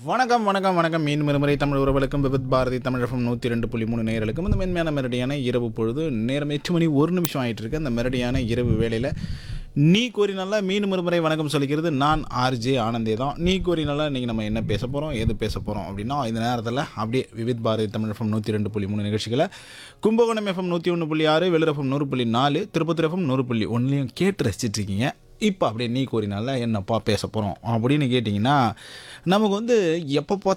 வணக்கம் வணக்கம் வணக்கம் மீன் மறுமுறை தமிழ் உறவுகளுக்கும் விபத் பாரதி தமிழகம் நூற்றி ரெண்டு புள்ளி மூணு நேயர்களுக்கும் இந்த மென்மையான மெரடியான இரவு பொழுது நேரம் எட்டு மணி ஒரு நிமிஷம் ஆயிட்டு இருக்கு அந்த மெரடியான இரவு வேளையில் நீ கூறினால மீன் மறுமுறை வணக்கம் சொல்லிக்கிறது நான் ஆர்ஜே ஆனந்தே தான் நீ கூறினால இன்றைக்கி நம்ம என்ன பேச போகிறோம் எது பேச போகிறோம் அப்படின்னா இந்த நேரத்தில் அப்படியே விவித் பாரதி தமிழ் எஃப்எம் நூற்றி ரெண்டு புள்ளி மூணு நிகழ்ச்சிகளை கும்பகோணம் எஃப்எம் நூற்றி ஒன்று புள்ளி ஆறு வெள்ளூர் எஃப்எம் நூறு புள்ளி நாலு திருப்பத்தூர் எஃப்எம் நூறு புள்ளி ஒன்றுலையும் கேட்டு ரசிச்சிட்டு இருக்கீங்க இப்போ அப்படியே நீ கூறினால என்னப்பா பேச போகிறோம் அப்படின்னு கேட்டிங்கன்னா நமக்கு வந்து எப்போ